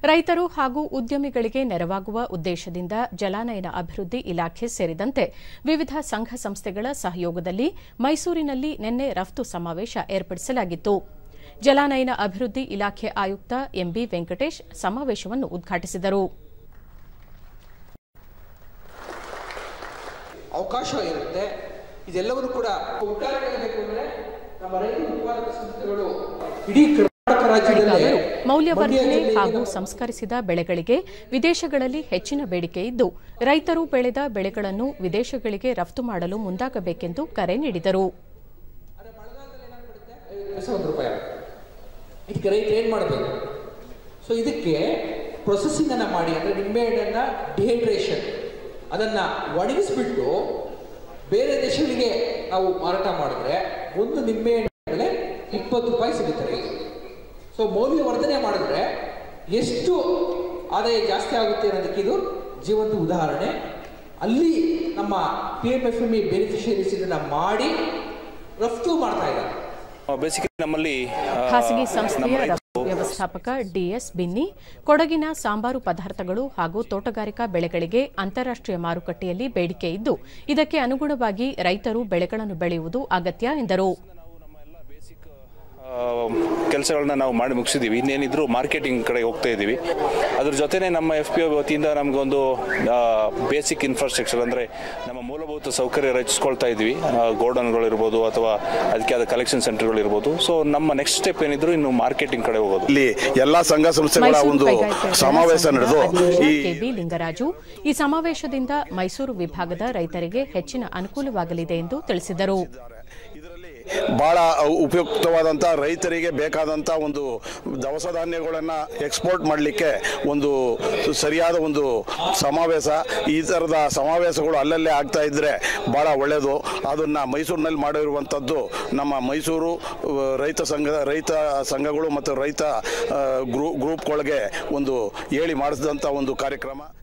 ರೈತರು ಹಾಗೂ ಉದ್ಯಮಿಗಳಿಗೆ ನೆರವಾಗುವ ಉದ್ದೇಶದಿಂದ ಜಲಾನಯನ ಅಭಿವೃದ್ಧಿ ಇಲಾಖೆ ಸೇರಿದಂತೆ ವಿವಿಧ ಸಂಘ ಸಂಸ್ಥೆಗಳ ಸಹಯೋಗದಲ್ಲಿ ಮೈಸೂರಿನಲ್ಲಿ ನಿನ್ನೆ ರಫ್ತು ಸಮಾವೇಶ ಏರ್ಪಡಿಸಲಾಗಿತ್ತು ಜಲಾನಯನ ಅಭಿವೃದ್ಧಿ ಇಲಾಖೆ ಆಯುಕ್ತ ಎಂಬಿ ವೆಂಕಟೇಶ್ ಸಮಾವೇಶವನ್ನು ಉದ್ಘಾಟಿಸಿದರು ಅವಕಾಶ ಇರುತ್ತೆ ಇದೆಲ್ಲವನ್ನು ಕೂಡ ಉತ್ತರ ಹೇಳಬೇಕು ಅಂದ್ರೆ ನಮ್ಮ ರೈತ ಉತ್ಪಾದಕ ಸಂಸ್ಥೆಗಳು ಇಡೀ ಕರ್ನಾಟಕ ರಾಜ್ಯದಲ್ಲೇ ರೈತರು ಮೌಲ್ಯವರ್ಧನೆ ಮಂಡ್ಯ ಜಿಲ್ಲೆಯಲ್ಲಿ ಹಾಗೂ ಸಂಸ್ಕರಿಸಿದ ಬೆಳೆಗಳಿಗೆ ವಿದೇಶಗಳಲ್ಲಿ ಹೆಚ್ಚಿನ ಬೇಡಿಕೆ ಇದ್ದು ರೈತರು ಬೆಳೆದ ಬೆಳೆಗಳನ್ನು ವಿದೇಶಗಳಿಗೆ ರಫ್ತು ಮಾಡಲು ಮುಂದಾಗಬೇಕೆಂದು ಕರೆ ನೀಡಿದರು ಪೈಸೆ ಒಂದು ರೂಪಾಯಿ ಆಗುತ್ತೆ. ಇದಕ್ಕೆ ರೈತ ಏನು ಮಾಡಬೇಕು ಸೊ ಇದಕ್ಕೆ ಪ್ರೊಸೆಸಿಂಗ್ ಅನ್ನ ಮಾಡಿ ಅಂದ್ರೆ ನಿಂಬೆಹಣ್ಣನ್ನ ಡಿಹೈಡ್ರೇಷನ್ ಅದನ್ನ ಒಣಗಿಸ್ಬಿಟ್ಟು ಬೇರೆ ದೇಶಗಳಿಗೆ ನಾವು ಮಾರಾಟ ಮಾಡಿದ್ರೆ ಒಂದು ನಿಂಬೆಹಣ್ಣು ಬೆಲೆ ಇಪ್ಪತ್ತು ರೂಪಾಯಿ ಸಿಗುತ್ತೆ ರೈತರಿಗೆ ಸೊ ಮೌಲ್ಯವರ್ಧನೆ ಮಾಡಿದ್ರೆ ಎಷ್ಟು ಆದಾಯ ಜಾಸ್ತಿ ಆಗುತ್ತೆ ಅನ್ನೋದಕ್ಕೆ ಇದು ಜೀವಂತ ಉದಾಹರಣೆ ಅಲ್ಲಿ ನಮ್ಮ P M F M E beneficiaries ಇದನ್ನ ಮಾಡಿ ರಫ್ತು ಮಾಡ್ತಾ ಇದ್ದಾರೆ ಬೇಸಿಕಲಿ ನಮ್ಮಲ್ಲಿ ಆ, ಖಾಸಗಿ ನಮ್ಮ ಸಂಸ್ಥೆಯ ರೈತರು ರಫ್ತು ವ್ಯವಸ್ಥಾಪಕ ಡಿಎಸ್ ಬಿನ್ನಿ ಕೊಡಗಿನ ಸಾಂಬಾರು ಪದಾರ್ಥಗಳು ಹಾಗೂ ತೋಟಗಾರಿಕಾ ಬೆಳೆಗಳಿಗೆ ಅಂತಾರಾಷ್ಟೀಯ ಮಾರುಕಟ್ಟೆಯಲ್ಲಿ ಬೇಡಿಕೆ ಇದ್ದು ಇದಕ್ಕೆ ಅನುಗುಣವಾಗಿ ರೈತರು ಬೆಳೆಗಳನ್ನು ಬೆಳೆಯುವುದು ಅಗತ್ಯ ಎಂದರು ಕೆಲಸಗಳನ್ನ ನಾವು ಮಾಡಿ ಮುಗಿಸಿದ್ದೀವಿ ಇನ್ನೇನಿದ್ರು ಮಾರ್ಕೆಟಿಂಗ್ ಕಡೆ ಹೋಗ್ತಾ ಇದ್ದೀವಿ ಅದ್ರ ಜೊತೆನೆ ನಮ್ಮ ಎಫ್ ಪಿ ಒ ವತಿಯಿಂದ ನಮಗೊಂದು ಬೇಸಿಕ್ ಇನ್ಫ್ರಾಸ್ಟ್ರಕ್ಚರ್ ಅಂದರೆ ನಮ್ಮ ಮೂಲಭೂತ ಸೌಕರ್ಯ ರಚಿಸ್ಕೊಳ್ತಾ ಇದ್ದೀವಿ ಗೋಡನ್ಗಳಿರ್ಬೋದು ಅಥವಾ ಅದಕ್ಕೆ ಆದ ಕಲೆಕ್ಷನ್ ಸೆಂಟರ್ಗಳಿರ್ಬೋದು ಸೊ ನಮ್ಮ ನೆಕ್ಸ್ಟ್ ಸ್ಟೆಪ್ ಏನಿದ್ರು ಇನ್ನು ಮಾರ್ಕೆಟಿಂಗ್ ಕಡೆ ಹೋಗೋದು ಇಲ್ಲಿ ಎಲ್ಲಾ ಸಂಘ ಸಂಸ್ಥೆಗಳ ಮೈಸೂರು ಒಂದು ಕೈಗಾರಿಕೆಗಳ ಸಮಾವೇಶ ಸಂಘದ ನಡೆದು ಅಧ್ಯಕ್ಷ ಈ ಕೆಬಿ ಲಿಂಗರಾಜು ಈ ಸಮಾವೇಶದಿಂದ ಮೈಸೂರು ವಿಭಾಗದ ರೈತರಿಗೆ ಹೆಚ್ಚಿನ ಅನುಕೂಲವಾಗಲಿದೆ ಎಂದು ತಿಳಿಸಿದರು ಇದರಲ್ಲಿ ಬಹಳ ಉಪಯುಕ್ತವಾದಂಥ ರೈತರಿಗೆ ಬೇಕಾದಂಥ ಒಂದು ದವಸ ಧಾನ್ಯಗಳನ್ನು ಎಕ್ಸ್ಪೋರ್ಟ್ ಮಾಡಲಿಕ್ಕೆ ಒಂದು ಸರಿಯಾದ ಒಂದು ಸಮಾವೇಶ ಈ ಥರದ ಸಮಾವೇಶಗಳು ಅಲ್ಲಲ್ಲೇ ಆಗ್ತಾ ಇದ್ದರೆ ಭಾಳ ಒಳ್ಳೆಯದು ಅದನ್ನು ಮೈಸೂರಿನಲ್ಲಿ ಮಾಡಿರುವಂಥದ್ದು ನಮ್ಮ ಮೈಸೂರು ಅಹ್, ರೈತ ಸಂಘ ರೈತ ಸಂಘಗಳು ಮತ್ತು ರೈತ ಅಹ್, ಗ್ರೂ ಗ್ರೂಪ್ಗಳಿಗೆ ಒಂದು ಹೇಳಿ ಮಾಡಿಸಿದಂಥ ಒಂದು ಕಾರ್ಯಕ್ರಮ